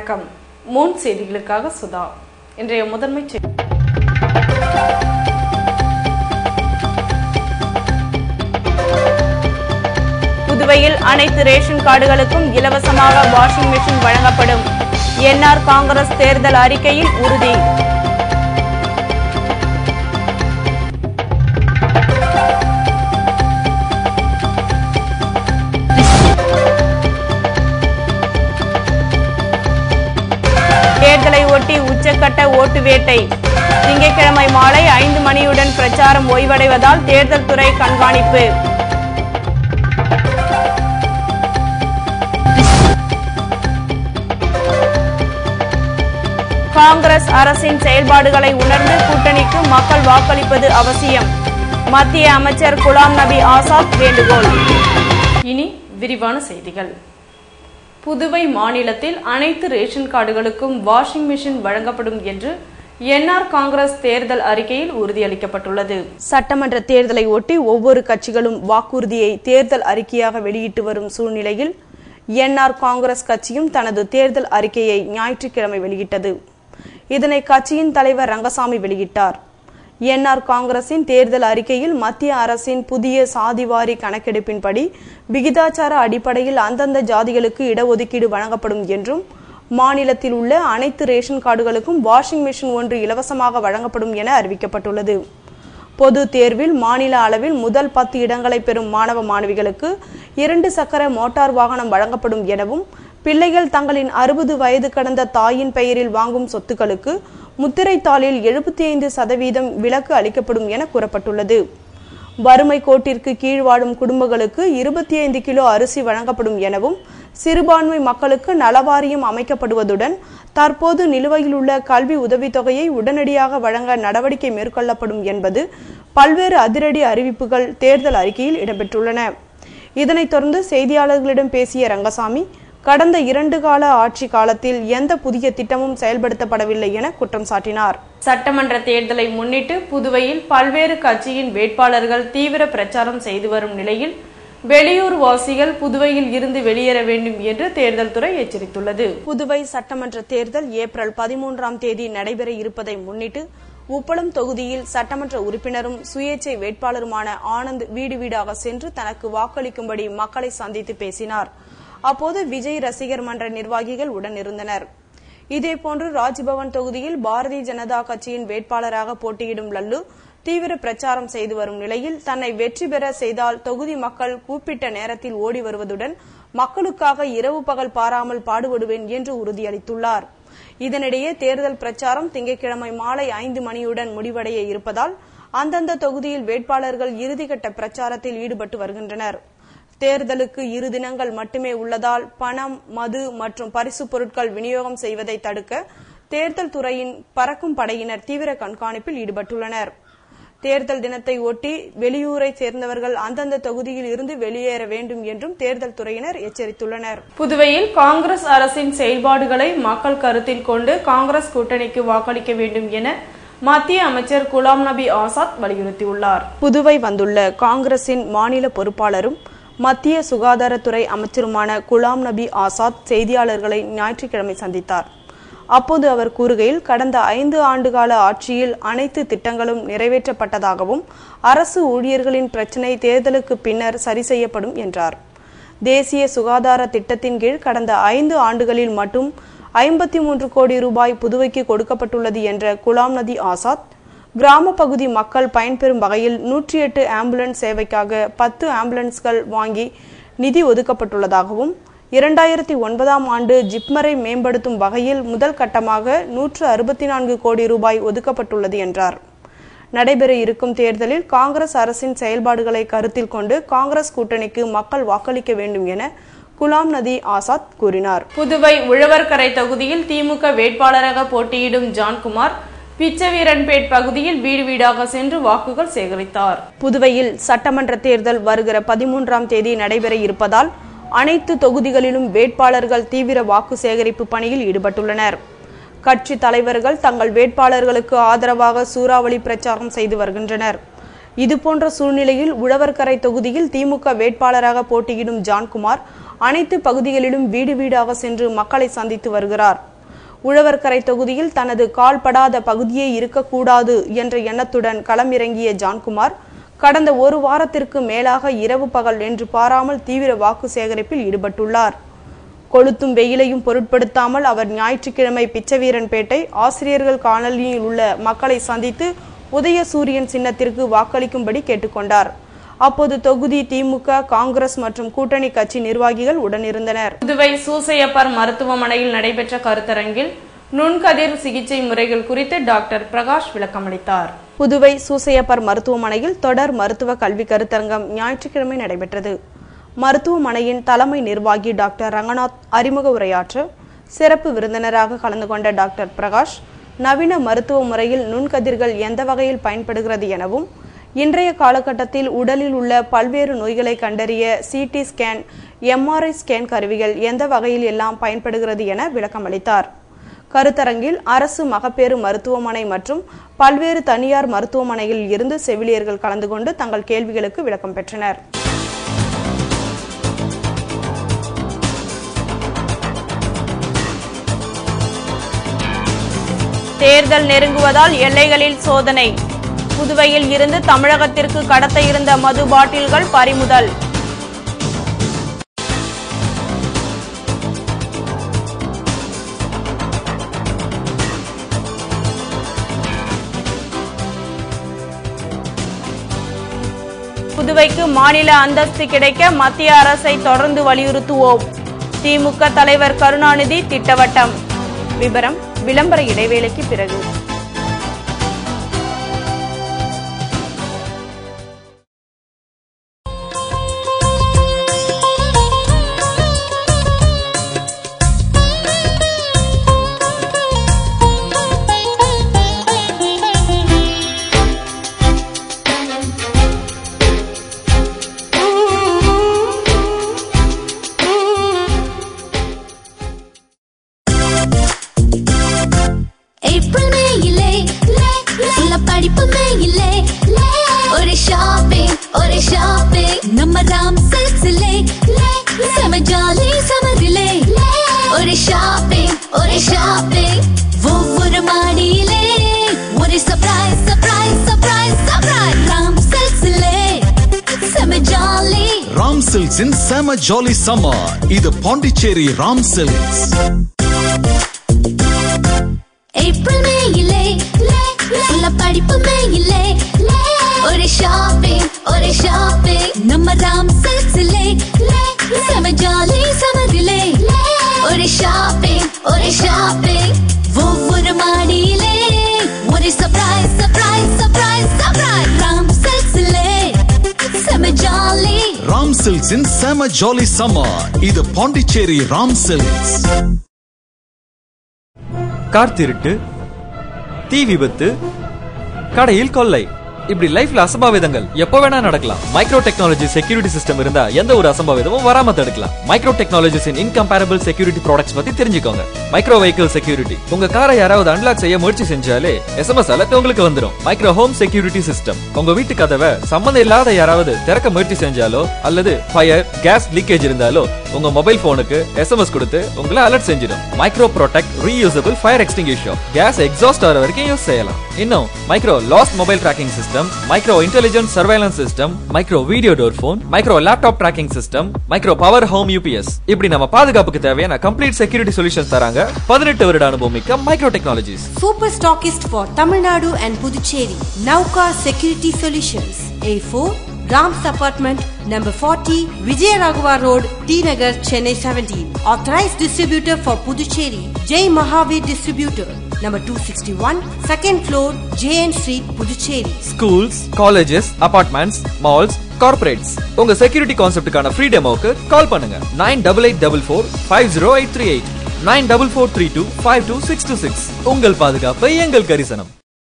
வணக்கம் மூன் செய்திகளுக்காக சுதா இன்றைய முதன்மை செய்தி புதுவையில் அனைத்து ரேஷன் கார்டுகளுக்கும் இலவசமாக வாஷிங் மெஷின் வழங்கப்படும் என்ஆர் காங்கிரஸ் தேர்தல் அறிக்கையில் உறுதி தேர்தலை ஒட்டி உச்சக்கட்ட ஓட்டு வேட்டை திங்கட்கிழமை மாலை ஐந்து மணியுடன் பிரச்சாரம் ஓய்வடைவதால் தேர்தல் துறை கண்காணிப்பு காங்கிரஸ் அரசின் செயல்பாடுகளை உணர்ந்து கூட்டணிக்கு மக்கள் வாக்களிப்பது அவசியம் மத்திய அமைச்சர் குலாம் நபி ஆசாத் வேண்டுகோள் இனி விரிவான செய்திகள் புதுவை மாநிலத்தில் அனைத்து ரேஷன் கார்டுகளுக்கும் வாஷிங் மிஷின் வழங்கப்படும் என்று என்ஆர் காங்கிரஸ் தேர்தல் அறிக்கையில் உறுதியளிக்கப்பட்டுள்ளது சட்டமன்ற தேர்தலை ஒட்டி ஒவ்வொரு கட்சிகளும் வாக்குறுதியை தேர்தல் அறிக்கையாக வெளியிட்டு வரும் சூழ்நிலையில் என்ஆர் காங்கிரஸ் கட்சியும் தனது தேர்தல் அறிக்கையை ஞாயிற்றுக்கிழமை வெளியிட்டது இதனை கட்சியின் தலைவர் ரங்கசாமி வெளியிட்டார் என்ஆர் காங்கிரசின் தேர்தல் அறிக்கையில் மத்திய அரசின் புதிய சாதிவாரி கணக்கெடுப்பின்படி விகிதாச்சார அடிப்படையில் அந்தந்த ஜாதிகளுக்கு இடஒதுக்கீடு வழங்கப்படும் என்றும் மாநிலத்தில் உள்ள அனைத்து ரேஷன் கார்டுகளுக்கும் வாஷிங் மிஷின் ஒன்று இலவசமாக வழங்கப்படும் என அறிவிக்கப்பட்டுள்ளது பொது தேர்வில் மாநில அளவில் முதல் பத்து இடங்களை பெறும் மாணவ மாணவிகளுக்கு இரண்டு சக்கர மோட்டார் வாகனம் வழங்கப்படும் எனவும் பிள்ளைகள் தங்களின் அறுபது வயது கடந்த தாயின் பெயரில் வாங்கும் சொத்துக்களுக்கு முத்திரை தாளில் எழுபத்தி ஐந்து சதவீதம் விலக்கு அளிக்கப்படும் என கூறப்பட்டுள்ளது வறுமை கோட்டிற்கு கீழ் வாழும் குடும்பங்களுக்கு இருபத்தி ஐந்து கிலோ அரிசி வழங்கப்படும் எனவும் சிறுபான்மை மக்களுக்கு நலவாரியம் அமைக்கப்படுவதுடன் தற்போது நிலுவையில் உள்ள கல்வி உதவித்தொகையை உடனடியாக வழங்க நடவடிக்கை மேற்கொள்ளப்படும் என்பது பல்வேறு அதிரடி அறிவிப்புகள் தேர்தல் அறிக்கையில் இடம்பெற்றுள்ளன இதனைத் தொடர்ந்து செய்தியாளர்களிடம் பேசிய ரங்கசாமி கடந்த இரண்டு கால ஆட்சி காலத்தில் எந்த புதிய திட்டமும் செயல்படுத்தப்படவில்லை என குற்றம் சாட்டினார் சட்டமன்ற தேர்தலை முன்னிட்டு புதுவையில் பல்வேறு கட்சியின் வேட்பாளர்கள் தீவிர பிரச்சாரம் செய்து வரும் நிலையில் வெளியூர் வாசிகள் புதுவையில் இருந்து வெளியேற வேண்டும் என்று தேர்தல் துறை எச்சரித்துள்ளது புதுவை சட்டமன்ற தேர்தல் ஏப்ரல் பதிமூன்றாம் தேதி நடைபெற இருப்பதை முன்னிட்டு உப்பளம் தொகுதியில் சட்டமன்ற உறுப்பினரும் சுயேச்சை வேட்பாளருமான ஆனந்த் வீடு வீடாக சென்று தனக்கு வாக்களிக்கும்படி மக்களை சந்தித்து பேசினார் அப்போது விஜய் ரசிகர் மன்ற நிர்வாகிகள் உடன் இருந்தனர் இதேபோன்று ராஜ்பவன் தொகுதியில் பாரதிய ஜனதா கட்சியின் வேட்பாளராக போட்டியிடும் லல்லு தீவிர பிரச்சாரம் செய்து வரும் நிலையில் தன்னை வெற்றி பெற செய்தால் தொகுதி மக்கள் கூப்பிட்ட நேரத்தில் ஓடி வருவதுடன் மக்களுக்காக இரவு பகல் பாராமல் பாடுபடுவேன் என்று உறுதியளித்துள்ளார் இதனிடையே தேர்தல் பிரச்சாரம் திங்கட்கிழமை மாலை ஐந்து மணியுடன் முடிவடைய இருப்பதால் அந்தந்த தொகுதியில் வேட்பாளர்கள் இறுதிக்கட்ட பிரச்சாரத்தில் ஈடுபட்டு வருகின்றனர் தேர்தலுக்கு இரு தினங்கள் மட்டுமே உள்ளதால் பணம் மது மற்றும் பரிசு பொருட்கள் விநியோகம் செய்வதை தடுக்க தேர்தல் துறையின் பறக்கும் படையினர் தீவிர கண்காணிப்பில் ஈடுபட்டுள்ளனர் தேர்தல் தினத்தை ஒட்டி வெளியூரை சேர்ந்தவர்கள் அந்தந்த தொகுதியில் இருந்து வெளியேற வேண்டும் என்றும் தேர்தல் துறையினர் எச்சரித்துள்ளனர் புதுவையில் காங்கிரஸ் அரசின் செயல்பாடுகளை மக்கள் கருத்தில் கொண்டு காங்கிரஸ் கூட்டணிக்கு வாக்களிக்க வேண்டும் என மத்திய அமைச்சர் குலாம் நபி ஆசாத் வலியுறுத்தியுள்ளார் புதுவை வந்துள்ள காங்கிரசின் மாநில பொறுப்பாளரும் மத்திய சுகாதாரத்துறை அமைச்சருமான குலாம் நபி ஆசாத் செய்தியாளர்களை ஞாயிற்றுக்கிழமை சந்தித்தார் அப்போது அவர் கூறுகையில் கடந்த ஐந்து ஆண்டுகால ஆட்சியில் அனைத்து திட்டங்களும் நிறைவேற்றப்பட்டதாகவும் அரசு ஊழியர்களின் பிரச்சினை தேர்தலுக்கு பின்னர் சரி செய்யப்படும் என்றார் தேசிய சுகாதார திட்டத்தின் கீழ் கடந்த ஐந்து ஆண்டுகளில் மட்டும் ஐம்பத்தி மூன்று கோடி ரூபாய் புதுவைக்கு கொடுக்கப்பட்டுள்ளது என்ற குலாம் நதி ஆசாத் கிராம பகுதி மக்கள் பயன்பெறும் வகையில் நூற்றி எட்டு ஆம்புலன்ஸ் சேவைக்காக பத்து ஆம்புலன்ஸ்கள் வாங்கி நிதி ஒதுக்கப்பட்டுள்ளதாகவும் இரண்டாயிரத்தி ஒன்பதாம் ஆண்டு ஜிப்மரை மேம்படுத்தும் வகையில் முதல் கட்டமாக நூற்று அறுபத்தி நான்கு கோடி ரூபாய் ஒதுக்கப்பட்டுள்ளது என்றார் நடைபெற இருக்கும் தேர்தலில் காங்கிரஸ் அரசின் செயல்பாடுகளை கருத்தில் கொண்டு காங்கிரஸ் கூட்டணிக்கு மக்கள் வாக்களிக்க வேண்டும் என குலாம் நதி ஆசாத் கூறினார் புதுவை உழவர்கரை தொகுதியில் திமுக வேட்பாளராக போட்டியிடும் ஜான்குமார் பிச்சவீரன்பேட் பகுதியில் வீடு வீடாக சென்று வாக்குகள் சேகரித்தார் புதுவையில் சட்டமன்ற தேர்தல் வருகிற பதிமூன்றாம் தேதி நடைபெற இருப்பதால் அனைத்து தொகுதிகளிலும் வேட்பாளர்கள் தீவிர வாக்கு சேகரிப்பு பணியில் ஈடுபட்டுள்ளனர் கட்சி தலைவர்கள் தங்கள் வேட்பாளர்களுக்கு ஆதரவாக சூறாவளி பிரச்சாரம் செய்து வருகின்றனர் இதுபோன்ற சூழ்நிலையில் உழவர்கரை தொகுதியில் திமுக வேட்பாளராக போட்டியிடும் ஜான்குமார் அனைத்து பகுதிகளிலும் வீடு வீடாக சென்று மக்களை சந்தித்து வருகிறார் உழவர்கரை தொகுதியில் தனது கால்படாத பகுதியே இருக்கக்கூடாது என்ற எண்ணத்துடன் களமிறங்கிய ஜான்குமார் கடந்த ஒரு வாரத்திற்கு மேலாக இரவு பகல் என்று பாராமல் தீவிர வாக்கு சேகரிப்பில் ஈடுபட்டுள்ளார் கொளுத்தும் வெயிலையும் பொருட்படுத்தாமல் அவர் ஞாயிற்றுக்கிழமை பிச்சவீரன்பேட்டை ஆசிரியர்கள் காலனியில் உள்ள மக்களை சந்தித்து உதயசூரியன் சின்னத்திற்கு வாக்களிக்கும்படி கேட்டுக்கொண்டார் அப்போது தொகுதி திமுக காங்கிரஸ் மற்றும் கூட்டணி கட்சி நிர்வாகிகள் உடனிருந்தனர் புதுவை சூசையப்பர் மருத்துவமனையில் நடைபெற்ற கருத்தரங்கில் நுண்கதிர் சிகிச்சை முறைகள் குறித்து டாக்டர் பிரகாஷ் விளக்கமளித்தார் புதுவை சூசையப்பர் மருத்துவமனையில் தொடர் மருத்துவ கல்வி கருத்தரங்கம் ஞாயிற்றுக்கிழமை நடைபெற்றது மருத்துவமனையின் தலைமை நிர்வாகி டாக்டர் ரங்கநாத் அறிமுக உரையாற்ற சிறப்பு விருந்தினராக கலந்து கொண்ட டாக்டர் பிரகாஷ் நவீன மருத்துவ முறையில் நுண்கதிர்கள் எந்த வகையில் பயன்படுகிறது எனவும் இன்றைய காலகட்டத்தில் உடலில் உள்ள பல்வேறு நோய்களை கண்டறிய சிடி ஸ்கேன் எம்ஆர்ஐ ஸ்கேன் கருவிகள் எந்த வகையில் எல்லாம் பயன்படுகிறது என விளக்கமளித்தார் கருத்தரங்கில் அரசு மகப்பேறு மருத்துவமனை மற்றும் பல்வேறு தனியார் மருத்துவமனையில் இருந்து செவிலியர்கள் கலந்து கொண்டு தங்கள் கேள்விகளுக்கு விளக்கம் பெற்றனர் தேர்தல் நெருங்குவதால் எல்லைகளில் சோதனை புதுவையில் இருந்து தமிழகத்திற்கு கடத்த இருந்த மது பாட்டில்கள் பறிமுதல் புதுவைக்கு மாநில அந்தஸ்து கிடைக்க மத்திய அரசை தொடர்ந்து வலியுறுத்துவோம் திமுக தலைவர் கருணாநிதி திட்டவட்டம் விவரம் விளம்பர இடைவேளைக்கு பிறகு ஏப்ரல் மேயிலே லே இல்ல படிப்புமே இல்லே லே ஒரு ஷாப்பிங் ஒரு ஷாப்பிங் நம்ம ராம் சில்க்ஸ்லே லே செம ஜாலி சமரிலே லே ஒரு ஷாப்பிங் ஒரு ஷாப்பிங் ஒவ்வொரு மாடியிலே ஒரு surprise surprise surprise surprise Ram சில்க்ஸ்லே செம ஜாலி ராம் சில்க்ஸின் செம ஜாலி சம்மர் இது பாண்டிச்சேரி ராம் சில்க்ஸ் ஏப்ரல் மேயிலே லே இல்ல படிப்புமே இல்லே லே ஒரு ஷாப்பிங் ஒரு ஷாப்பிங் நம்ம ராம் சில்க்ஸ்லே லே செம ஜாலி சமரிலே லே ஒரு ஷாப்பிங் ஒரு ஷாப்பிங் ஒவ்வொரு மாடியிலே ஒரு surprise surprise surprise surprise Ram சில்க்ஸ்லே செம ஜாலி ராம் சில்க்ஸின் செம ஜாலி சம்மர் இது பாண்டிச்சேரி ராம் சில்க்ஸ் கார் திருட்டு தீ விபத்து கடையில் கொள்ளை இப்படி லைஃப்ல அசம்பாவிதங்கள் எப்போ வேணா நடக்கலாம் மைக்ரோ டெக்னாலஜி செக்யூரிட்டி சிஸ்டம் இருந்தா எந்த ஒரு அசம்பாவிதமும் வராம தடுக்கலாம் Micro Technologies in incomparable security products பத்தி தெரிஞ்சுக்கோங்க மைக்ரோ வெஹிக்கிள் செக்யூரிட்டி உங்க காரை யாராவது அன்லாக் செய்ய முயற்சி செஞ்சாலே எஸ்எம்எஸ் அலர்ட் உங்களுக்கு வந்துடும் மைக்ரோ ஹோம் செக்யூரிட்டி சிஸ்டம் உங்க வீட்டு கதவை சம்மந்தம் இல்லாத யாராவது திறக்க முயற்சி செஞ்சாலோ அல்லது ஃபயர் கேஸ் லீக்கேஜ் இருந்தாலோ உங்க மொபைல் போனுக்கு எஸ்எம்எஸ் கொடுத்து உங்களை அலர்ட் செஞ்சிடும் Micro protect reusable fire extinguisher gas exhaust ஆகிற வரைக்கும் யூஸ் செய்யலாம் இன்னும் Micro lost mobile tracking system Micro intelligent surveillance system Micro video door phone Micro laptop tracking system Micro power home UPS இப்படி நம்ம பாதுகாப்புக்கு தேவையான கம்ப்ளீட் செக்யூரிட்டி சொல்யூஷன்ஸ் தராங்க பதினெட்டு வருட அனுபவம் மிக்க Micro Technologies Super stockist for Tamil Nadu and Puducherry. Nauka Security Solutions. A4 Rams Apartment number 40 Vijayaraghawa Road, T Nagar, Chennai 17. Authorized distributor for Puducherry. Jai Mahavir Distributor. Number 261 second floor JN Street, Puducherry. Schools colleges apartments malls corporates உங்க security கான்செப்டுக்கான free டெமோக்கு call பண்ணுங்க nine double eight double four five zero eight three eight nine double four three two five two six two six உங்கள் பாதுகாப்பு எங்கள் கரிசனம்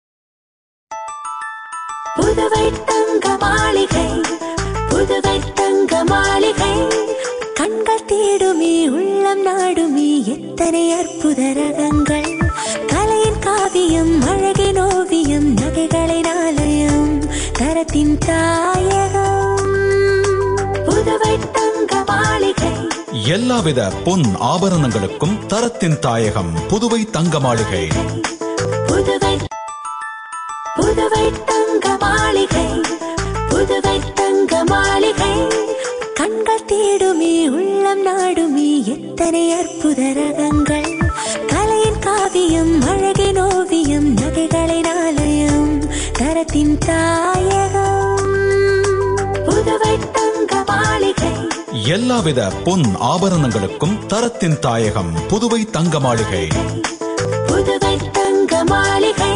புதுவை தங்க மாளிகை புதுவை தங்க மாளிகை கண்கள் தேடுமே உள்ளம் நாடுமே எத்தனை அற்புத ரகங்கள் கலையின் காவியம் அழகின் ஓவியம் நகைகளின் ஆலயம் தரத்தின் தாயகம் புதுவை தங்க மாளிகை எல்லாவித பொன் ஆபரணங்களுக்கும் தரத்தின் தாயகம் புதுவை தங்க மாளிகை புதுவை புதுவை தங்க மாளிகை புதுவை தங்க மாளிகை கண்கள் தேடுமே உள்ளம் நாடுமே எத்தனை அற்புத ரகங்கள் கலையின் காவியம் அழகின் ஓவியம் நகைகளின் ஆலயம் தரத்தின் தாயகம் புதுவை தங்க மாளிகை எல்லாவித பொன் ஆபரணங்களுக்கும் தரத்தின் தாயகம் புதுவை தங்க மாளிகை புதுவை தங்க மாளிகை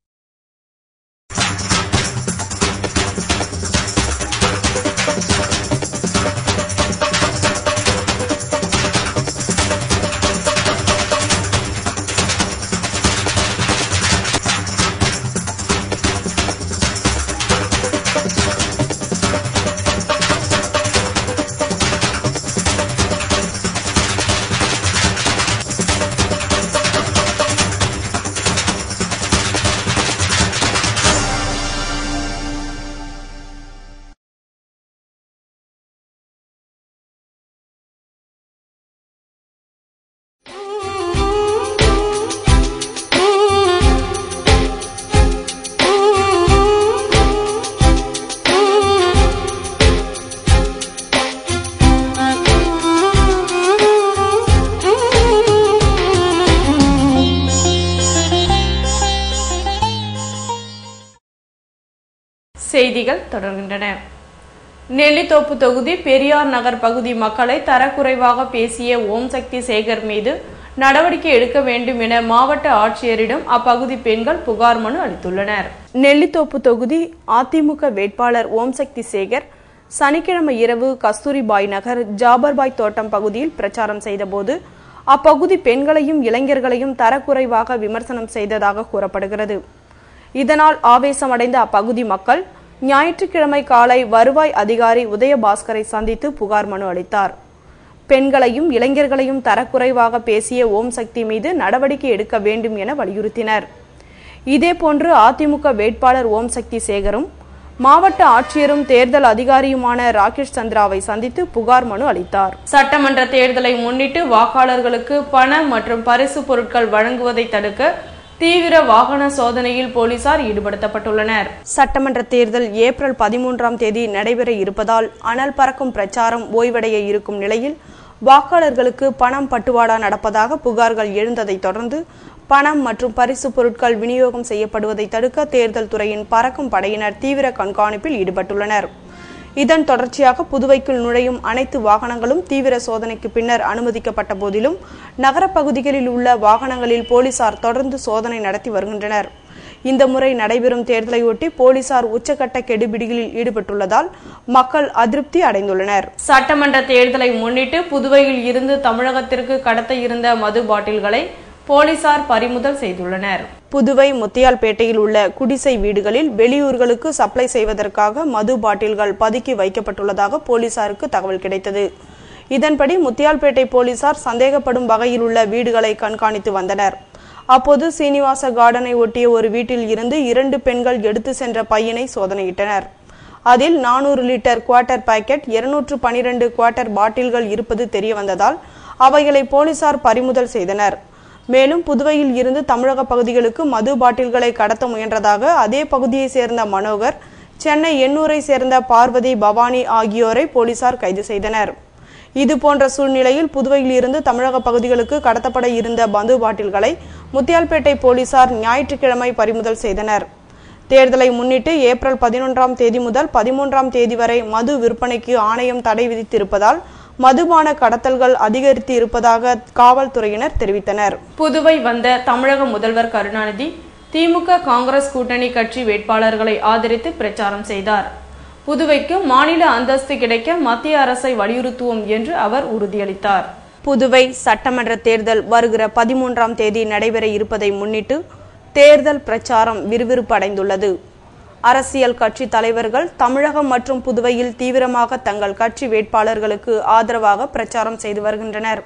செய்திகள் தொடர்கின்றன நெல்லித்தோப்பு தொகுதி பெரியார் நகர் பகுதி மக்களை தரக்குறைவாக பேசிய ஓம் சக்தி சேகர் மீது நடவடிக்கை எடுக்க வேண்டும் என மாவட்ட ஆட்சியரிடம் அப்பகுதி பெண்கள் புகார் மனு அளித்துள்ளனர் நெல்லித்தோப்பு தொகுதி அதிமுக வேட்பாளர் ஓம் சக்தி சேகர் சனிக்கிழமை இரவு கஸ்தூரிபாய் நகர் ஜாபர்பாய் தோட்டம் பகுதியில் பிரச்சாரம் செய்தபோது அப்பகுதி பெண்களையும் இளைஞர்களையும் தரக்குறைவாக விமர்சனம் செய்ததாக கூறப்படுகிறது இதனால் ஆவேசமடைந்த அப்பகுதி மக்கள் ஞாயிற்றுக்கிழமை காலை வருவாய் அதிகாரி உதயபாஸ்கரை சந்தித்து புகார் மனு அளித்தார் பெண்களையும் இளைஞர்களையும் தரக்குறைவாக பேசிய ஓம் சக்தி மீது நடவடிக்கை எடுக்க வேண்டும் என வலியுறுத்தினர் இதேபோன்று அதிமுக வேட்பாளர் ஓம் சக்தி சேகரும் மாவட்ட ஆட்சியரும் தேர்தல் அதிகாரியுமான ராகேஷ் சந்திராவை சந்தித்து புகார் மனு அளித்தார் சட்டமன்ற தேர்தலை முன்னிட்டு வாக்காளர்களுக்கு பண மற்றும் பரிசு பொருட்கள் வழங்குவதை தடுக்க தீவிர வாகன சோதனையில் போலீசார் ஈடுபடுத்தப்பட்டுள்ளனர் சட்டமன்ற தேர்தல் ஏப்ரல் பதிமூன்றாம் தேதி நடைபெற இருப்பதால் அனல் பறக்கும் பிரச்சாரம் ஓய்வடைய இருக்கும் நிலையில் வாக்காளர்களுக்கு பணம் பட்டுவாடா நடப்பதாக புகார்கள் எழுந்ததைத் தொடர்ந்து பணம் மற்றும் பரிசு பொருட்கள் விநியோகம் செய்யப்படுவதை தடுக்க தேர்தல் துறையின் பறக்கும் படையினர் தீவிர கண்காணிப்பில் ஈடுபட்டுள்ளனர் இதன் தொடர்ச்சியாக புதுவைக்குள் நுழையும் அனைத்து வாகனங்களும் தீவிர சோதனைக்கு பின்னர் அனுமதிக்கப்பட்ட போதிலும் நகரப் பகுதிகளில் உள்ள வாகனங்களில் போலீசார் தொடர்ந்து சோதனை நடத்தி வருகின்றனர் இந்த முறை நடைபெறும் தேர்தலையொட்டி போலீசார் உச்சக்கட்ட கெடுபிடிகளில் ஈடுபட்டுள்ளதால் மக்கள் அதிருப்தி அடைந்துள்ளனர் சட்டமன்ற தேர்தலை முன்னிட்டு புதுவையில் இருந்து தமிழகத்திற்கு கடத்த இருந்த மது பாட்டில்களை போலீசார் பறிமுதல் செய்துள்ளனர் புதுவை முத்தியால்பேட்டையில் உள்ள குடிசை வீடுகளில் வெளியூர்களுக்கு சப்ளை செய்வதற்காக மது பாட்டில்கள் பதுக்கி வைக்கப்பட்டுள்ளதாக போலீசாருக்கு தகவல் கிடைத்தது இதன்படி முத்தியால்பேட்டை போலீசார் சந்தேகப்படும் வகையில் உள்ள வீடுகளை கண்காணித்து வந்தனர் அப்போது சீனிவாச கார்டனை ஒட்டிய ஒரு வீட்டில் இருந்து இரண்டு பெண்கள் எடுத்து சென்ற பையனை சோதனையிட்டனர் அதில் நானூறு லிட்டர் குவார்ட்டர் பாக்கெட் இருநூற்று பனிரெண்டு குவார்ட்டர் பாட்டில்கள் இருப்பது தெரிய வந்ததால் அவைகளை போலீசார் பறிமுதல் செய்தனர் மேலும் புதுவையில் இருந்து தமிழக பகுதிகளுக்கு மது பாட்டில்களை கடத்த முயன்றதாக அதே பகுதியை சேர்ந்த மனோகர் சென்னை எண்ணூரை சேர்ந்த பார்வதி பவானி ஆகியோரை போலீசார் கைது செய்தனர் இது போன்ற சூழ்நிலையில் புதுவையில் இருந்து தமிழக பகுதிகளுக்கு கடத்தப்பட இருந்த மது பாட்டில்களை முத்தியால்பேட்டை போலீசார் ஞாயிற்றுக்கிழமை பறிமுதல் செய்தனர் தேர்தலை முன்னிட்டு ஏப்ரல் பதினொன்றாம் தேதி முதல் பதிமூன்றாம் தேதி வரை மது விற்பனைக்கு ஆணையம் தடை விதித்திருப்பதால் மதுபான கடத்தல்கள் அதிகரித்து இருப்பதாக காவல்துறையினர் தெரிவித்தனர் புதுவை வந்த தமிழக முதல்வர் கருணாநிதி திமுக காங்கிரஸ் கூட்டணி கட்சி வேட்பாளர்களை ஆதரித்து பிரச்சாரம் செய்தார் புதுவைக்கு மாநில அந்தஸ்து கிடைக்க மத்திய அரசை வலியுறுத்துவோம் என்று அவர் உறுதியளித்தார் புதுவை சட்டமன்ற தேர்தல் வருகிற பதிமூன்றாம் தேதி நடைபெற இருப்பதை முன்னிட்டு தேர்தல் பிரச்சாரம் விறுவிறுப்பு அடைந்துள்ளது அரசியல் கட்சி தலைவர்கள் தமிழகம் மற்றும் புதுவையில் தீவிரமாக தங்கள் கட்சி வேட்பாளர்களுக்கு ஆதரவாக பிரச்சாரம் செய்து வருகின்றனர்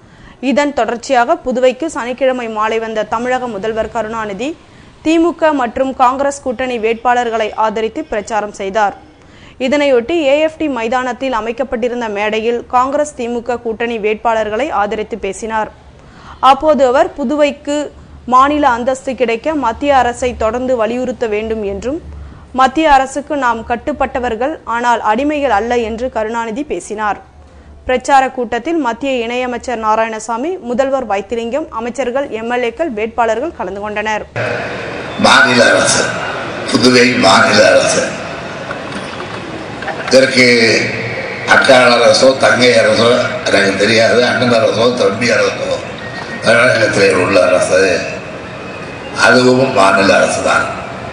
இதன் தொடர்ச்சியாக புதுவைக்கு சனிக்கிழமை மாலை வந்த தமிழக முதல்வர் கருணாநிதி திமுக மற்றும் காங்கிரஸ் கூட்டணி வேட்பாளர்களை ஆதரித்து பிரச்சாரம் செய்தார் இதனையொட்டி ஏஎஃப்டி மைதானத்தில் அமைக்கப்பட்டிருந்த மேடையில் காங்கிரஸ் திமுக கூட்டணி வேட்பாளர்களை ஆதரித்து பேசினார் அப்போது அவர் புதுவைக்கு மாநில அந்தஸ்து கிடைக்க மத்திய அரசை தொடர்ந்து வலியுறுத்த வேண்டும் என்றும் மத்திய அரசுக்கு நாம் கட்டுப்பட்டவர்கள் ஆனால் அடிமைகள் அல்ல என்று கருணாநிதி பேசினார் பிரச்சார கூட்டத்தில் மத்திய இணையமைச்சர் நாராயணசாமி முதல்வர் வைத்திலிங்கம் அமைச்சர்கள் எம்எல்ஏக்கள் வேட்பாளர்கள் கலந்து கொண்டனர் மாநில அரசு புதுவை மாநில அரசு இதற்கு அக்காள் அரசோ தங்கை அரசோ எனக்கு தெரியாது அண்ணன் அரசோ தம்பி அரசோ தமிழகத்தில் உள்ள அரசு அதுவும் மாநில அரசு தான்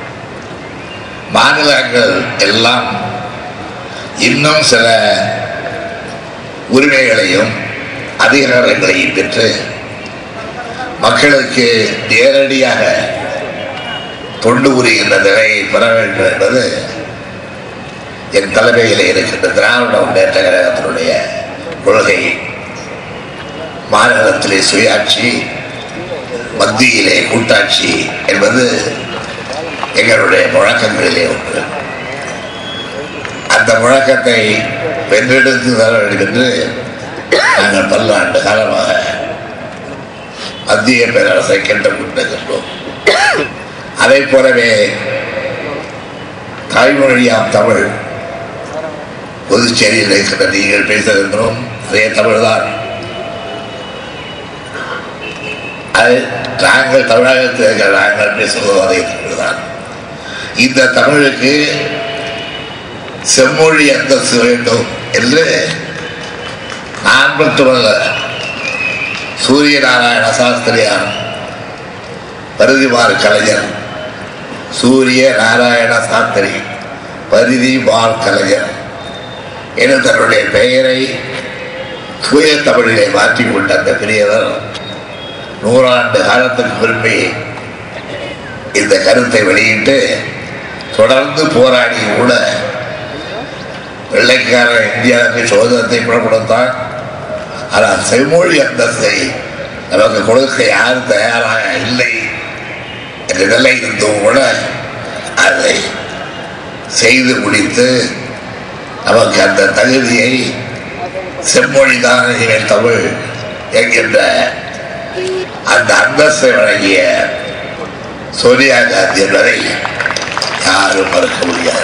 மாநிலங்கள் எல்லாம் இன்னும் சில உரிமைகளையும் அதிகாரங்களையும் பெற்று மக்களுக்கு நேரடியாக தொண்டு புரிகின்ற நிலையை பெற வேண்டும் என்பது என் தலைமையில் இருக்கின்ற திராவிட முன்னேற்ற கழகத்தினுடைய கொள்கை மாநிலத்திலே சுயாட்சி மத்தியிலே கூட்டாட்சி என்பது எங்களுடைய முழக்கங்களிலே ஒன்று அந்த முழக்கத்தை வென்றெடுத்து தர வேண்டும் என்று நாங்கள் பல்லாண்டு காலமாக மத்திய பேரரசை கேட்டுக்கொண்டிருக்கின்றோம் அதை போலவே தாய்மொழியாம் தமிழ் புதுச்சேரியில் இருக்கிற நீங்கள் பேசுகின்றோம் அதே தமிழ்தான் அது நாங்கள் தமிழகத்தில் இருக்கிற நாங்கள் பேசுவதும் அதே தமிழ்தான் இந்த தமிழுக்கு செம்மொழி அந்தஸ்து வேண்டும் என்று நான் மட்டுமல்ல சூரிய நாராயண சாஸ்திரியார் பருதிமார் கலைஞர் சூரிய நாராயண சாஸ்திரி பரிதிமார் கலைஞர் என தன்னுடைய பெயரை தூய தமிழிலே மாற்றிக் கொண்ட அந்த பெரியவர் நூறாண்டு காலத்துக்கு பின்பே இந்த கருத்தை வெளியிட்டு தொடர்ந்து போராடி கூட வெள்ளைக்கார இந்தியாவுக்கு சுதந்திரத்தை புறப்படுத்தான் ஆனால் செம்மொழி அந்தஸ்தை நமக்கு கொடுக்க யாரும் தயாராக இல்லை என்ற நிலை இருந்தும் கூட அதை செய்து முடித்து நமக்கு அந்த தகுதியை செம்மொழிதான் இவன் தமிழ் என்கின்ற அந்த அந்தஸ்தை வழங்கிய சோனியா காந்தி என்பதை யாரும் மறுக்க முடியாது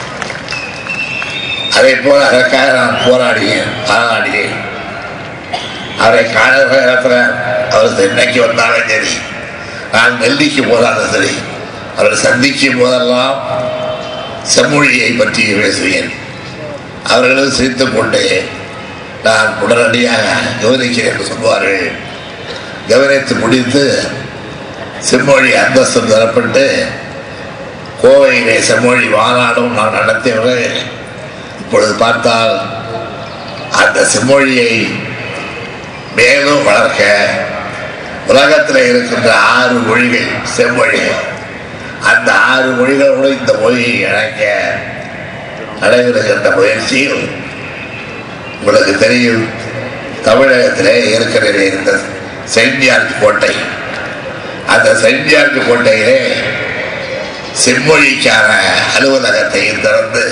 அதே போல அதற்காக நான் போராடினேன் பாராடினேன் அவரை காணுகிற இடத்துல அவர் சென்னைக்கு வந்தாலும் சரி நான் டெல்லிக்கு போதாலும் சரி அவரை சந்திக்கும் போதெல்லாம் செம்மொழியை பற்றி பேசுவேன் அவர்களும் சிரித்துக் கொண்டு நான் உடனடியாக கவனிக்கிறேன் என்று சொல்வார்கள் கவனித்து முடித்து செம்மொழி அந்தஸ்து தரப்பட்டு கோவையிலே செம்மொழி மாநாடும் நான் நடத்தியவர்கள் இப்பொழுது பார்த்தால் அந்த செம்மொழியை மேலும் வளர்க்க உலகத்தில் இருக்கின்ற ஆறு மொழிகள் செம்மொழிகள் அந்த ஆறு மொழிகளோடு இந்த மொழியை இணைக்க நடைபெறுகின்ற முயற்சியில் உங்களுக்கு தெரியும் தமிழகத்திலே ஏற்கனவே இருந்த செயின்ட் ஜார்ஜ் கோட்டை அந்த செயின்ட் ஜார்ஜ் கோட்டையிலே செம்மொழிக்கான அலுவலகத்தையும் திறந்து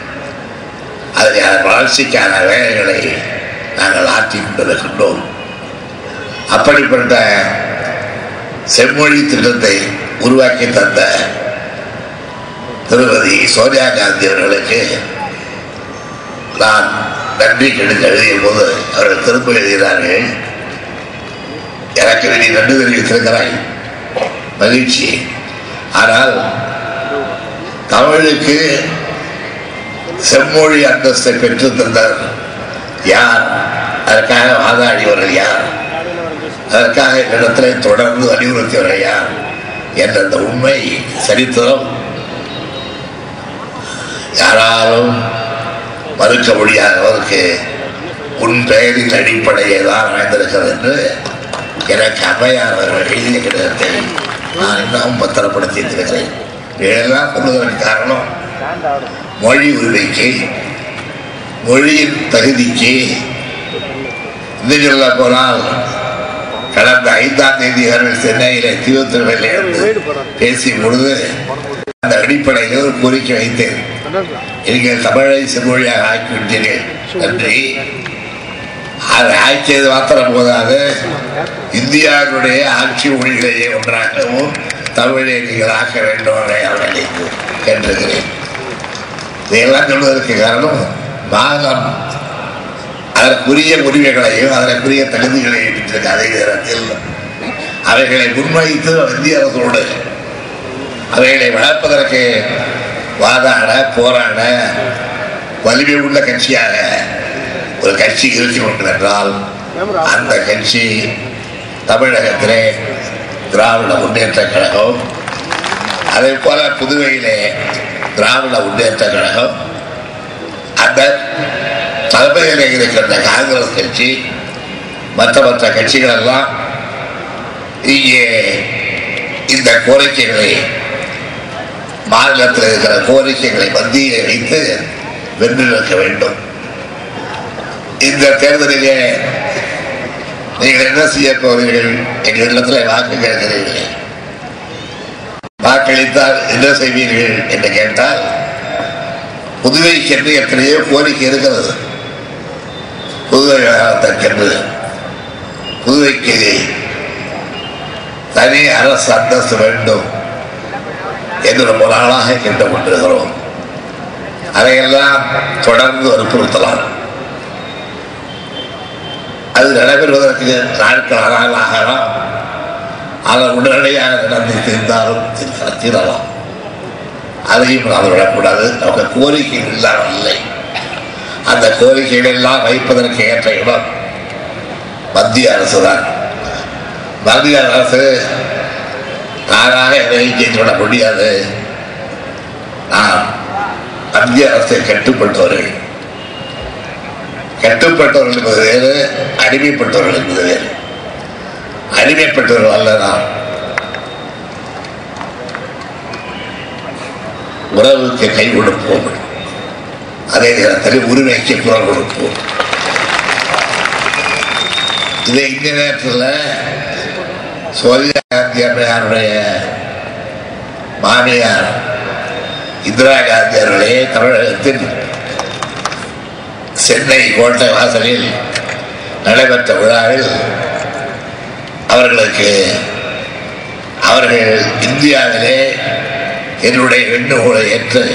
அதில் வளர்ச்சிக்கான வேலைகளை நாங்கள் ஆற்றி கொண்டிருக்கின்றோம் அப்படிப்பட்ட செம்மொழி திட்டத்தை உருவாக்கி தந்த திருமதி சோனியா காந்தி அவர்களுக்கு நான் நன்றி கெடுக்க எழுதிய போது அவர்கள் திரும்ப எழுதினார்கள் எனக்கு நீ நன்றி தெரிவித்திருக்கிறாய் மகிழ்ச்சி ஆனால் தமிழுக்கு செம்மொழி அந்தஸ்தை பெற்று தந்தார் யார் அதற்காக வாதாடியவர்கள் யார் அதற்காக என்னிடத்தில் தொடர்ந்து வலியுறுத்தியவர்கள் யார் என்ற அந்த உண்மை சரித்திரம் யாராலும் மறுக்க முடியாதவருக்கு உன் பெயரின் அடிப்படையே தான் அமைந்திருக்கிறது என்று எனக்கு அம்மையார் அவர்கள் எழுதிய கடிதத்தை நான் இன்னும் பத்திரப்படுத்தி இருக்கிறேன் இதெல்லாம் சொல்லுவதற்கு காரணம் மொழி உரிமைக்கு மொழியின் தகுதிக்கு இன்னும் சொல்ல போனால் கடந்த ஐந்தாம் தேதி அவர்கள் சென்னையில தீவுத்திறமையில இருந்து பேசிய பொழுது அந்த அடிப்படையில் ஒரு கோரிக்கை வைத்தேன் நீங்கள் தமிழை செம்மொழியாக ஆக்கிவிட்டீர்கள் நன்றி அதை ஆக்கியது மாத்திரம் போதாது இந்தியாவுடைய ஆட்சி மொழிகளையே ஒன்றாகவும் தமிழை நீங்கள் ஆக்க வேண்டும் என அவர்களை கேட்டிருக்கிறேன் இதையெல்லாம் சொல்வதற்கு காரணம் மாநிலம் அதற்குரிய உரிமைகளையும் அதற்குரிய தகுதிகளையும் பெற்றிருக்க அதே நேரத்தில் அவைகளை முன்வைத்து இந்திய அரசோடு அவைகளை வளர்ப்பதற்கு வாதாட போராட வலிமை உள்ள கட்சியாக ஒரு கட்சி இருக்க வேண்டும் என்றால் அந்த கட்சி தமிழகத்திலே திராவிட முன்னேற்ற கழகம் அதே போல புதுவையிலே திராவிட முன்னேற்ற கழகம் அந்த தலைமையிலே இருக்கின்ற காங்கிரஸ் கட்சி மற்ற மற்ற கட்சிகள் எல்லாம் இங்கே இந்த கோரிக்கைகளை மாநிலத்தில் இருக்கிற கோரிக்கைகளை மத்தியிலே வைத்து வென்று நிற்க வேண்டும் இந்த தேர்தலிலே நீங்கள் என்ன செய்ய போகிறீர்கள் எங்களிடத்தில் வாக்கு கேட்கிறீர்கள் வாக்களித்தால் என்ன செய்வீர்கள் என்று கேட்டால் புதுவைக்கென்று எத்தனையோ கோரிக்கை இருக்கிறது புதுவை விவகாரத்திற்கென்று புதுவைக்கு தனி அரசு அந்தஸ்து வேண்டும் என்று ரொம்ப நாளாக கேட்டுக் கொண்டிருக்கிறோம் அதையெல்லாம் தொடர்ந்து வற்புறுத்தலாம் அது நடைபெறுவதற்கு நாட்கள் ஆனால் ஆகலாம் அதை உடனடியாக நடந்து தீர்ந்தாலும் தீர்க்க- தீரலாம் அதையும் நாம் விடக்கூடாது அவங்க கோரிக்கை இல்லாமல் இல்லை அந்த கோரிக்கைகள் எல்லாம் வைப்பதற்கு ஏற்ற இடம் மத்திய அரசு தான் மத்திய அரசு நானாக எதையும் செய்துவிட முடியாது நான் மத்திய அரசை கட்டுப்பட்டவர்கள் கட்டுப்பட்டவர்கள் என்பது வேறு அடிமைப்பட்டவர்கள் என்பது வேறு அடிமைப்பட்டவர்கள் அல்ல நாம் உறவுக்கு கை கொடுப்போம் அதே நேரத்தில் உரிமைக்கு குரல் கொடுப்போம் இதை இந்த நேரத்தில் சோனியா காந்தி அம்மையாருடைய மாமியார் இந்திரா காந்தி அவர்களே தமிழகத்தில் சென்னை கோட்டை வாசலில் நடைபெற்ற விழாவில் அவர்களுக்கு அவர்கள் இந்தியாவிலே என்னுடைய வேண்டுகோளை ஏற்று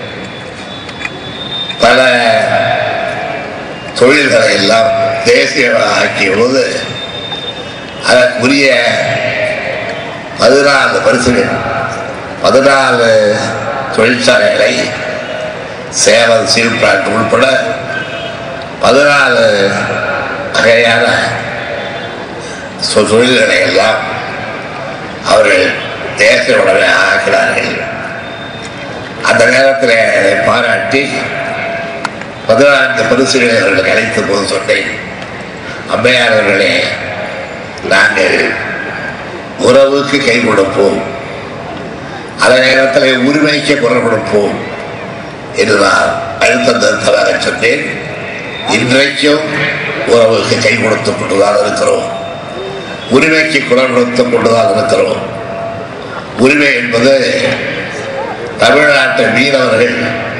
பல தொழில்களை எல்லாம் தேசியமாக்கிய போது அதற்குரிய பதினாலு பரிசுகள் பதினாலு தொழிற்சாலைகளை சேவல் சீல் பிளான்ட் உட்பட பதினாலு வகையான சொ- தொழில்களை எல்லாம் அவர்கள் தேசிய உணவை ஆக்கிறார்கள் அந்த நேரத்தில் அதை பாராட்டி பதினான்கு பரிசுகளை அவர்களுக்கு அழைத்த போது சொன்னேன் அம்மையார் அவர்களே நாங்கள் உறவுக்கு கை கொடுப்போம் அதே நேரத்தில் உரிமைக்கு குரல் கொடுப்போம் என்று நான் அழுத்தம் திருத்தமாக சொன்னேன் இன்றைக்கும் உறவுக்கு கை கொடுத்துக் கொண்டுதான் இருக்கிறோம் உரிமைக்கு குரல் கொடுத்துக் கொண்டுதான் இருக்கிறோம் உரிமை என்பது தமிழ்நாட்டு மீனவர்கள்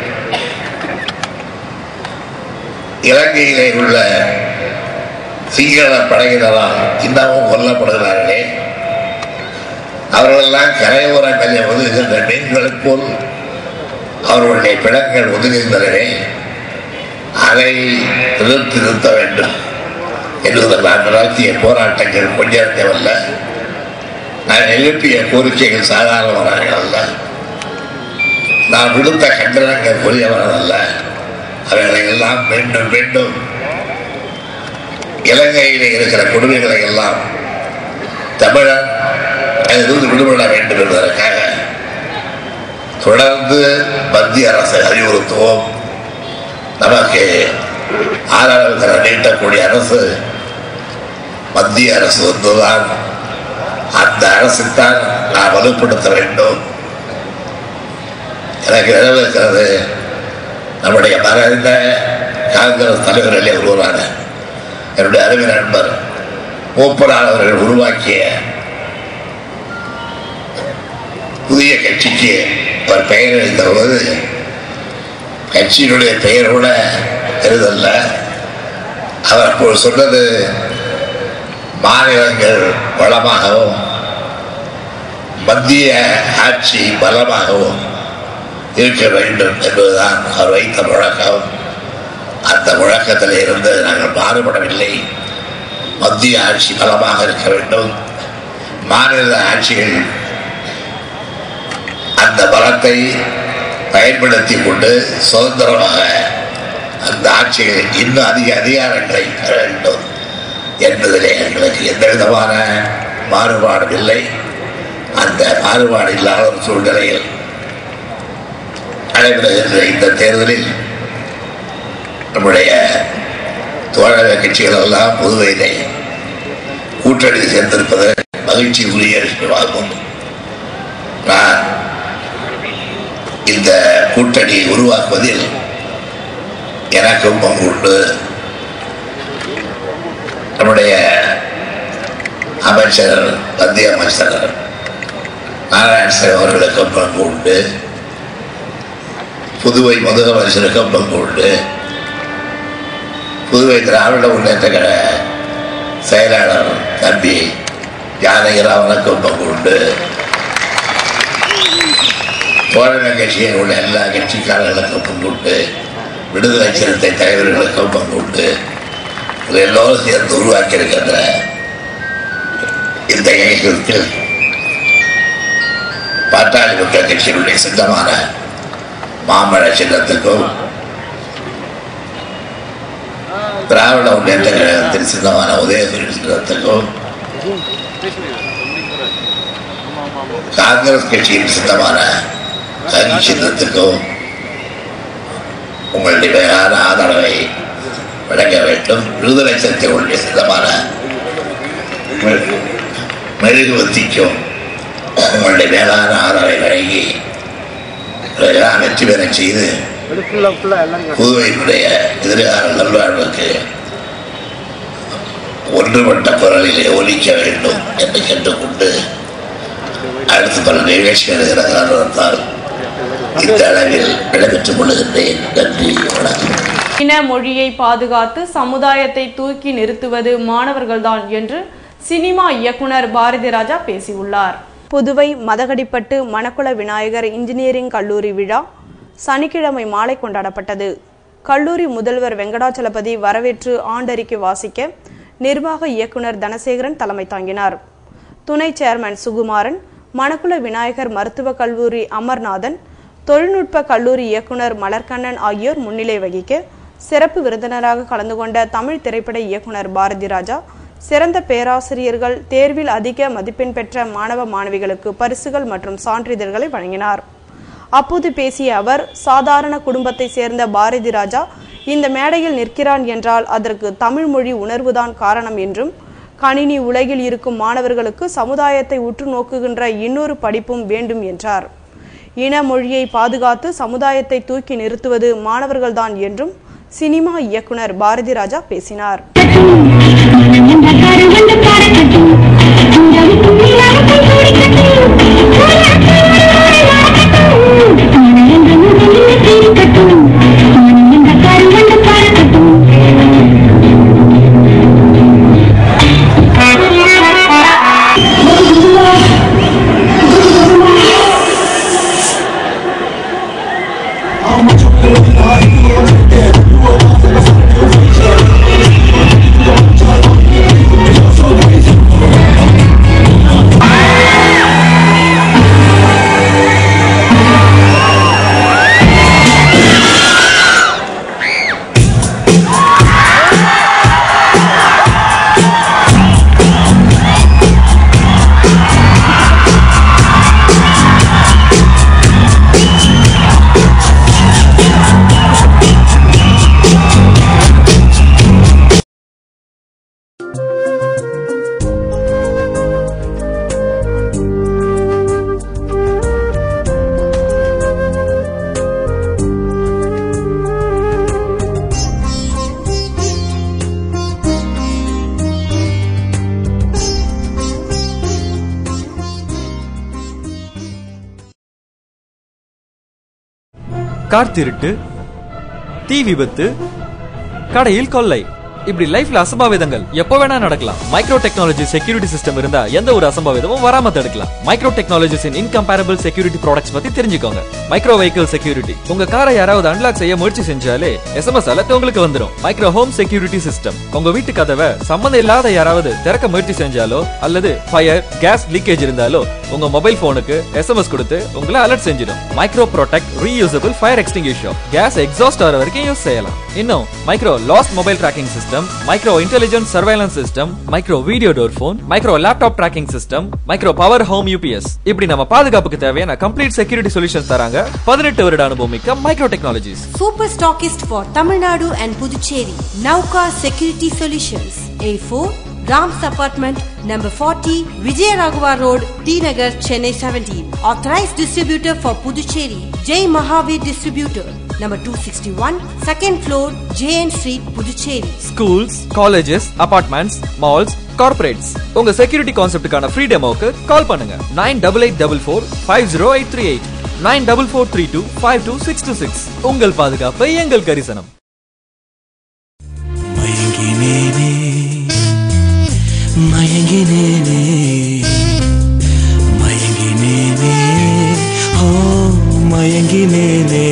இலங்கையிலே உள்ள சிங்கள படையினரால் இன்னமும் கொல்லப்படுகிறார்களே அவர்களெல்லாம் கரையோரங்களில் ஒதுங்குகின்ற மீன்களைப் போல் அவர்களுடைய பிணங்கள் ஒதுங்குகின்றனவே அதை நிறுத்தி நிறுத்த வேண்டும் என்பது நான் நடத்திய போராட்டங்கள் கொஞ்சமல்ல நான் எழுப்பிய கோரிக்கைகள் சாதாரணவர்கள் அல்ல நான் விடுத்த கண்டனங்கள் புரியவர்கள் அல்ல அவைகளை எல்லாம் மீண்டும் மீண்டும் இலங்கையிலே இருக்கிற கொடுமைகளை எல்லாம் தமிழன் அதிலிருந்து விடுபட வேண்டும் என்பதற்காக தொடர்ந்து மத்திய அரசை அறிவுறுத்துவோம் நமக்கு ஆதரவு நீட்டக்கூடிய அரசு மத்திய அரசு வந்துதான் அந்த அரசுத்தான் நாம் வலுப்படுத்த வேண்டும் எனக்கு நினைவு இருக்கிறது நம்முடைய மறைந்த காங்கிரஸ் தலைவர்களே ஒருவரான என்னுடைய அருமை நண்பர் மூப்பனார் அவர்கள் உருவாக்கிய புதிய கட்சிக்கு அவர் பெயர் அளித்த போது கட்சியினுடைய பெயர் கூட எழுதல்ல அவர் அப்போது சொன்னது மாநிலங்கள் வளமாகவும் மத்திய ஆட்சி பலமாகவும் இருக்க வேண்டும் என்பதுதான் அவர் வைத்த முழக்கம் அந்த முழக்கத்தில் இருந்து நாங்கள் மாறுபடவில்லை மத்திய ஆட்சி பலமாக இருக்க வேண்டும் மாநில ஆட்சிகள் அந்த பலத்தை பயன்படுத்தி கொண்டு சுதந்திரமாக அந்த ஆட்சிகள் இன்னும் அதிக அதிகாரங்களை பெற வேண்டும் என்பதிலே எங்களுக்கு எந்த விதமான மாறுபாடும் இல்லை அந்த மாறுபாடு இல்லாத ஒரு சூழ்நிலையில் நடைபெறுகின்ற இந்த தேர்தலில் நம்முடைய தோழக கட்சிகள் எல்லாம் புதுவையிலே கூட்டணி சேர்ந்திருப்பது மகிழ்ச்சி உரிய விஷயமாகும் நான் இந்த கூட்டணி உருவாக்குவதில் எனக்கும் பங்கு உண்டு நம்முடைய அமைச்சர் மத்திய அமைச்சர் நாராயணசாமி அவர்களுக்கும் பங்கு உண்டு புதுவை முதலமைச்சருக்கும் பங்கு உண்டு புதுவை திராவிட முன்னேற்ற கழக செயலாளர் தம்பி ஜானகிராமனுக்கும் பங்கு உண்டு தோழமை கட்சியில் உள்ள எல்லா கட்சிக்காரர்களுக்கும் பங்கு உண்டு விடுதலை சிறுத்தை தலைவர்களுக்கும் பங்கு உண்டு இது எல்லோரும் சேர்ந்து உருவாக்கி இருக்கின்ற இந்த இயக்கத்தில் பாட்டாளி மக்கள் கட்சியினுடைய சின்னமான மாம்பழ சின்னத்துக்கும் திராவிட முன்னேற்ற கழகத்தின் சின்னமான உதயசூரிய சின்னத்துக்கும் காங்கிரஸ் கட்சியின் சின்னமான கல்வி சின்னத்துக்கும் உங்களுடைய மேலான ஆதரவை வழங்க வேண்டும் விடுதலை சிறுத்தைகளுடைய சின்னமான மெழுகு- மெழுகுவர்த்திக்கும் உங்களுடைய மேலான ஆதரவை வழங்கி இவர்களெல்லாம் வெற்றி பெறச் செய்து புதுவையினுடைய எதிர்கால நல்வாழ்வுக்கு ஒன்றுபட்ட குரலிலே ஒலிக்க வேண்டும் என்று கேட்டுக்கொண்டு அடுத்து பல நிகழ்ச்சிகள் இருக்கிற காரணத்தால் இந்த அளவில் விடைபெற்றுக் கொள்கின்றேன் நன்றி வணக்கம் இன மொழியை பாதுகாத்து சமுதாயத்தை தூக்கி நிறுத்துவது மாணவர்கள்தான் என்று சினிமா இயக்குனர் பாரதி ராஜா பேசியுள்ளார் புதுவை மதகடிப்பட்டு மணக்குள விநாயகர் இன்ஜினியரிங் கல்லூரி விழா சனிக்கிழமை மாலை கொண்டாடப்பட்டது கல்லூரி முதல்வர் வெங்கடாச்சலபதி வரவேற்று ஆண்டறிக்கை வாசிக்க நிர்வாக இயக்குனர் தனசேகரன் தலைமை தாங்கினார் துணை சேர்மன் சுகுமாரன் மணக்குள விநாயகர் மருத்துவக் கல்லூரி அமர்நாதன் தொழில்நுட்ப கல்லூரி இயக்குனர் மலர்கண்ணன் ஆகியோர் முன்னிலை வகிக்க சிறப்பு விருந்தினராக கலந்து கொண்ட தமிழ் திரைப்பட இயக்குனர் பாரதி ராஜா சிறந்த பேராசிரியர்கள் தேர்வில் அதிக மதிப்பெண் பெற்ற மாணவ மாணவிகளுக்கு பரிசுகள் மற்றும் சான்றிதழ்களை வழங்கினார் அப்போது பேசிய அவர் சாதாரண குடும்பத்தை சேர்ந்த பாரதி ராஜா இந்த மேடையில் நிற்கிறான் என்றால் அதற்கு தமிழ் மொழி உணர்வுதான் காரணம் என்றும் கணினி உலகில் இருக்கும் மாணவர்களுக்கு சமுதாயத்தை உற்று நோக்குகின்ற இன்னொரு படிப்பும் வேண்டும் என்றார் இன மொழியை பாதுகாத்து சமுதாயத்தை தூக்கி நிறுத்துவது மாணவர்கள்தான் என்றும் சினிமா இயக்குனர் பாரதி ராஜா பேசினார் கார்த்திருட்டு தீ விபத்து கடையில் கொள்ளை இப்படி லைஃப்ல அசம்பாவிதங்கள் எப்போ வேணா நடக்கலாம் மைக்ரோ டெக்னாலஜி செக்யூரிட்டி சிஸ்டம் இருந்தா எந்த ஒரு அசம்பாவிதமும் வராம தடுக்கலாம் Micro Technologies in incomparable security products பத்தி தெரிஞ்சுக்கோங்க மைக்ரோ வெஹிக்கிள் செக்யூரிட்டி உங்க காரை யாராவது அன்லாக் செய்ய முயற்சி செஞ்சாலே எஸ்எம்எஸ் அலர்ட் உங்களுக்கு வந்துரும் மைக்ரோ ஹோம் செக்யூரிட்டி சிஸ்டம் உங்க வீட்டு கதவை சம்மந்தம் இல்லாத யாராவது திறக்க முயற்சி செஞ்சாலோ அல்லது ஃபயர் கேஸ் லீக்கேஜ் இருந்தாலோ உங்க மொபைல் போனுக்கு எஸ்எம்எஸ் கொடுத்து உங்களை அலர்ட் செஞ்சிடும் Micro protect reusable fire extinguisher gas exhaust ஆகிற வரைக்கும் யூஸ் செய்யலாம் இன்னும் Micro lost mobile tracking system Micro intelligent surveillance system Micro video door phone Micro laptop tracking system Micro power home UPS இப்படி நம்ம பாதுகாப்புக்கு தேவையான கம்ப்ளீட் செக்யூரிட்டி சொல்யூஷன் தராங்க பதினெட்டு வருட அனுபவம் மிக்க Micro Technologies Super stockist for Tamil Nadu and Puducherry. Nauka Security Solutions. A4 Rams Apartment number 40 Vijayaragova Road, T Nagar, Chennai 17. Authorized distributor for Puducherry. Jai Mahavir Distributor. Number 261 second floor JN Street, Puducherry. Schools colleges apartments malls corporates உங்க security கான்செப்டுக்கான free டெமோக்கு call பண்ணுங்க nine double eight double four five zero eight three eight nine double four three two five two six two six உங்கள் பாதுகாப்பு எங்கள் கரிசனம் மயங்கினேனே மயங்கினேனே மயங்கினேனே ஓ மயங்கினேனே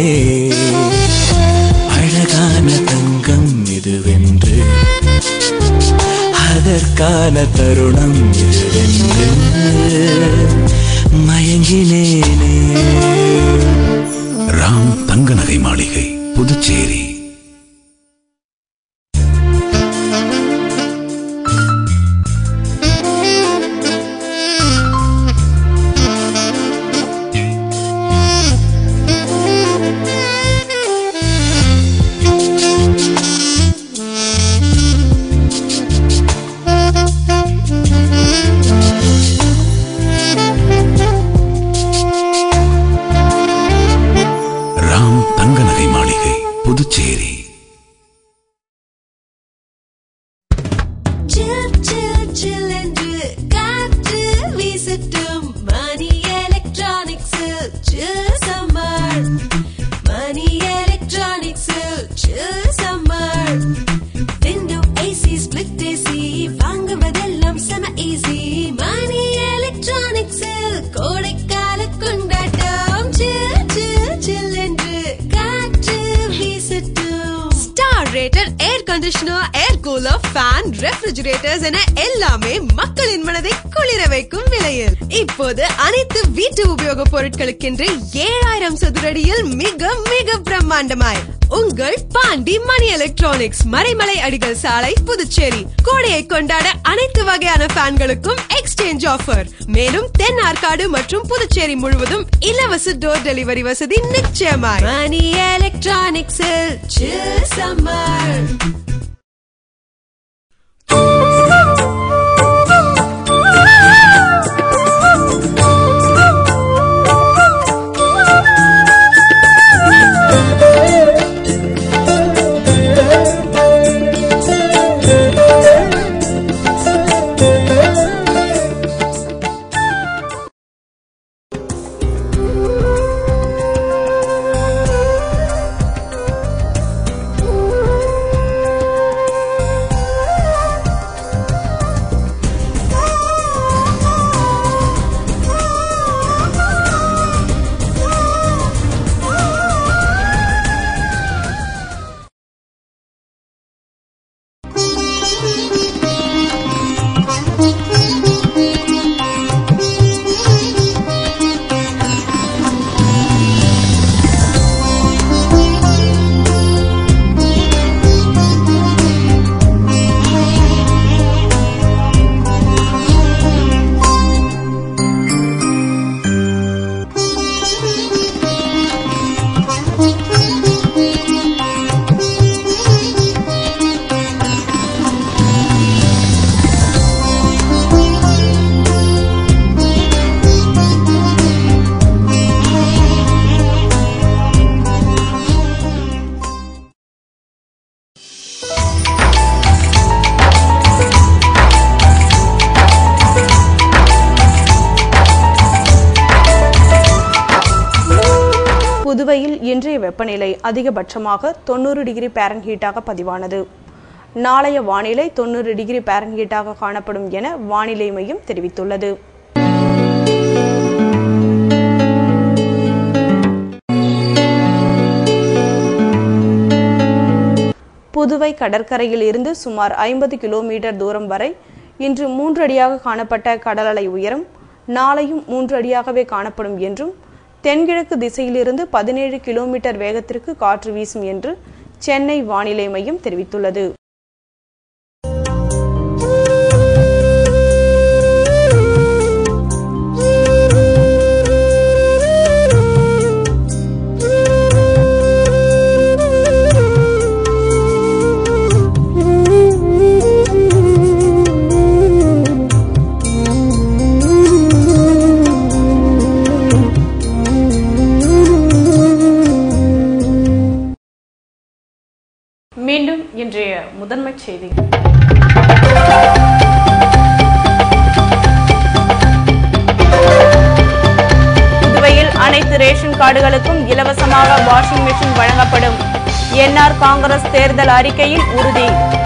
அழகான தங்கம் இதுவென்று அதற்கான தருணம் இதுவென்று மயங்கினேனே ராம் தங்க நகை மாளிகை புதுச்சேரி ராம் தங்க நகை மாளிகை புதுச்சேரி Chill, chill, chill என்று காற்று வீசட்டும் மணி எலக்ட்ரானிக்ஸில் chill summer. மணி எலக்ட்ரானிக்ஸில் chill summer. Window AC, split AC, வாங்குவதெல்லாம் செம easy. மணி எலக்ட்ரானிக்ஸில் கோடைக்கால கொண்டாட்டம் chill, chill, chill என்று காற்று வீசட்டும் star rated air conditioner air cooler fan refrigerators என எல்லாமே மக்களின் மனதை குளிர வைக்கும் விலையில் இப்போது அனைத்து வீட்டு உபயோக பொருட்களுக்கென்று ஏழாயிரம் சதுரடியில் மிக மிக பிரம்மாண்டமாய் உங்கள் பாண்டி மணி எலக்ட்ரானிக்ஸ் மறைமலை அடிகள் சாலை புதுச்சேரி கோடையை கொண்டாட அனைத்து வகையான ஃபேன்களுக்கும் எக்ஸ்சேஞ்ச் ஆஃபர் மேலும் தென் ஆற்காடு மற்றும் புதுச்சேரி முழுவதும் இலவச டோர் டெலிவரி வசதி நிச்சயமாய் மணி எலக்ட்ரானிக்ஸில் சம்மர் புதுவையில் இன்றைய வெப்பநிலை அதிகபட்சமாக தொண்ணூறு டிகிரி பேரன்ஹீட்டாக பதிவானது நாளைய வானிலை தொண்ணூறு டிகிரி பேரன்ஹீட்டாக காணப்படும் என வானிலை மையம் தெரிவித்துள்ளது புதுவை கடற்கரையில் இருந்து சுமார் ஐம்பது கிலோமீட்டர் தூரம் வரை இன்று மூன்று அடியாக காணப்பட்ட கடல் அலை உயரம் நாளையும் மூன்று அடியாகவே காணப்படும் என்றும் தென்கிழக்கு திசையிலிருந்து பதினேழு கிலோமீட்டர் வேகத்திற்கு காற்று வீசும் என்று சென்னை வானிலை மையம் தெரிவித்துள்ளது மீண்டும் இன்றைய முதன்மைச் செய்திகள் புதுவையில் அனைத்து ரேஷன் கார்டுகளுக்கும் இலவசமாக வாஷிங் மெஷின் வழங்கப்படும் என்ஆர் காங்கிரஸ் தேர்தல் அறிக்கையில் உறுதி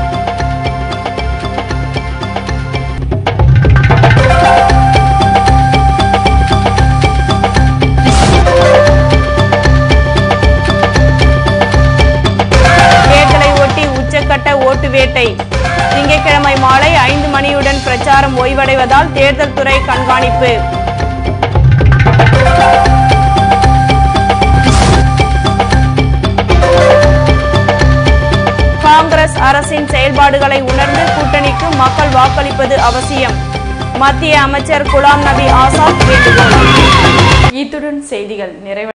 தேர்தலை ஒட்டி உச்சக்கட்ட ஓட்டு வேட்டை திங்கட்கிழமை மாலை ஐந்து மணியுடன் பிரச்சாரம் ஓய்வடைவதால் தேர்தல் துறை கண்காணிப்பு காங்கிரஸ் அரசின் செயல்பாடுகளை உணர்ந்து கூட்டணிக்கு மக்கள் வாக்களிப்பது அவசியம் மத்திய அமைச்சர் குலாம் நபி ஆசாத் வேண்டுகோள் இத்துடன் செய்திகள் நிறைவு